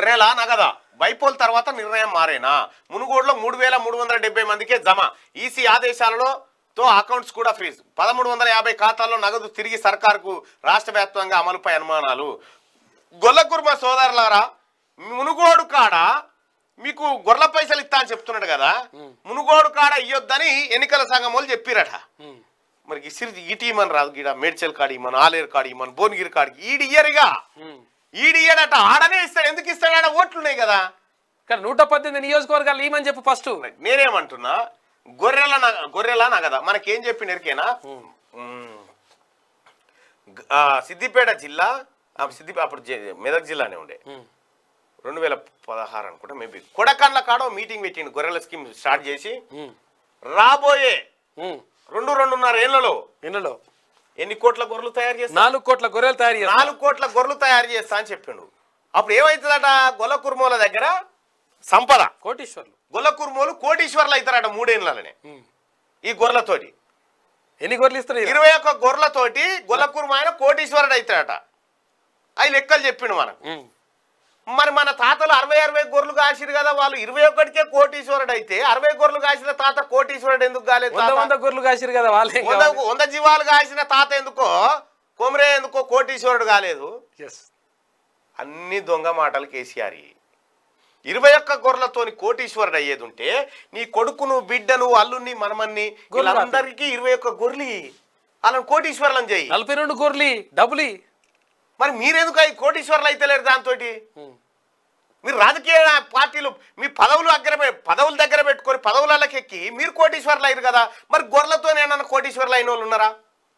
గొర్రెల నగదా బైపోల్ తర్వాత నిర్ణయం మారేనా మునుగోడులో మూడు వేల మూడు వందల డెబ్బై మందికే జమ ఈసీ ఆదేశాలలో తో అకౌంట్స్ కూడా ఫ్రీజ్ పదమూడు వందల యాభై ఖాతాల్లో నగదు తిరిగి సర్కారుకు రాష్ట్ర వ్యాప్తంగా అమలుపై అనుమానాలు గొల్లకుర్మ సోదరులారా మునుగోడు కాడ మీకు గొర్రెల పైసలు ఇస్తా అని చెప్తున్నాడు కదా మునుగోడు కాడ ఇయ్యొద్దని ఎన్నికల సంఘం వాళ్ళు చెప్పిరట ఉమ్. మరి ఇసిరి ఈటి ఇమ్మని రాదు గీడ మేడ్చల్ కాడి ఇమ్మని ఆలేరు కాడి ఇమ్మని భువనగిరి కాడికి ఈడి ఇయ్యరుగా ఉమ్. ఈడి ఇయ్యడట ఆడనే ఇస్తాడు ఎందుకు ఇస్తాడట ఓట్లున్నాయి కదా కానీ నూట పద్దెనిమిది నియోజకవర్గాలు ఏమని చెప్పు ఫస్ట్ నేనేమంటున్నా గొర్రెల నగ- గొర్రెల నగద మనకేం చెప్పి ఎరికేనా మ్మ్. గ- ఆ, సిద్దిపేట జిల్లా ఆ, సిద్ది అప్పుడు జె- మెదక్ జిల్లానే ఉండే రెండు వేల పదహారు అనుకుంటా మేబీ కొడకండ్ల కాడ మీటింగ్ పెట్టిండు గొర్రెల స్కీమ్ స్టార్ట్ చేసి రాబోయే రెండు రెండున్నర ఏళ్లలో ఇళ్ళలో ఎన్ని కోట్ల గొర్రెలు తయారు చేస్తా నాలుగు కోట్ల గొర్రెలు తయారు చేస్తారు నాలుగు కోట్ల గొర్రెలు తయారు చేస్తా అని చెప్పిండు అప్పుడు ఏమవుతుందట గొల్ల కుర్మోల దగ్గర సంపద కోటీశ్వర్లు గొల్ల కుర్మోలు కోటీశ్వర్లు అవుతారట మూడేళ్ళనే ఈ గొర్రెలతోటి ఎన్ని గొర్రెలు ఇస్తారు ఈయన? ఇరవై ఒక్క గొర్రెలతోటి గొల్ల కుర్మ ఆయన కోటీశ్వరుడు అవుతాడట అవి లెక్కలు చెప్పిండు మనకు ఉమ్. మరి మన తాతలు అరవై అరవై గొర్రెలు కాసిరు కదా వాళ్ళు ఇరవై ఒక్కటికే కోటీశ్వరుడు అయితే అరవై గొర్రెలు కాసిన తాత కోటీశ్వరుడు ఎందుకు కాలేదు వంద తాత? వంద గొర్రెలు కాసిరు కదా వాళ్ళే వంద వంద జీవాలు కాసిన తాత ఎందుకో కొమరే ఎందుకో కోటీశ్వరుడు కాలేదు ఎస్ అన్ని దొంగ మాటలు కేసీఆర్ ఇవి. ఇరవై ఒక్క గొర్రెలతోని కోటీశ్వరుడు అయ్యేది ఉంటే నీ కొడుకును బిడ్డను అల్లుని మనమన్ని గొర్రెలు వీళ్ళందరికీ ఇరవై ఒక్క గొర్రెలు వాళ్ళని కోటీశ్వరులను చెయ్యి నలభై రెండు గొర్రెలు డబ్బులి మరి మీరెందుకు అయి కోటీశ్వరులు అయితే లేరు దాంతో మీరు రాజకీయ పార్టీలు మీ పదవులు దగ్గర పె- పదవుల దగ్గర పెట్టుకొని పదవులకి ఎక్కి మీరు కోటీశ్వరులు అయ్యారు కదా మరి గొర్రెలతో ఏమన్నా కోటీశ్వరులు అయిన వాళ్ళు ఉన్నారా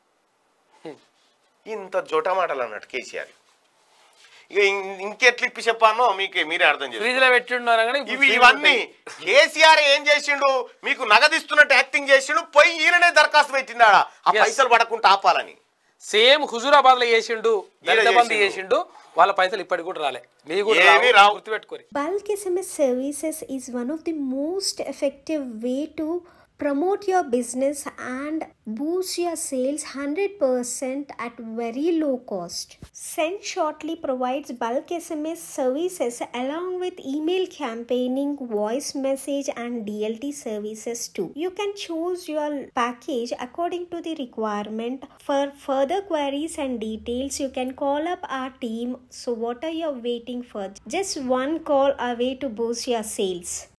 ఇంత జోట మాటలు అన్నట్టు కేసీఆర్ ఇక ఇం- ఇంకెట్లు ఇప్పి చెప్పానో మీకు మీరే అర్థం చేసుకోండి ఫ్రిడ్జ్ లో పెట్టుండారు కానీ ఇవి ఇవన్నీ కేసీఆర్ ఏం చేసిండు మీకు నగదిస్తున్నట్టు యాక్టింగ్ చేసిండు పోయి ఈయననే దరఖాస్తు పెట్టిండాడా ఆ Yes. పైసలు పడకుండా ఆపాలని సేమ్ హుజూరాబాద్ లో చేసిండు దళిత బంధు చేసిండు. చేసిండు వాళ్ళ పైసలు ఇప్పటికి కూడా రాలే మీ కూడా ఏమీ రావు. రావు. గుర్తుపెట్టుకోరి Bulk SMS services is one of the most effective way to promote your business and boost your sales 100% at very low cost. Send Shortly provides bulk SMS services along with email campaigning, voice message and DLT services too. You can choose your package according to the requirement. For further queries and details, you can call up our team. So what are you waiting for? Just one call away to boost your sales.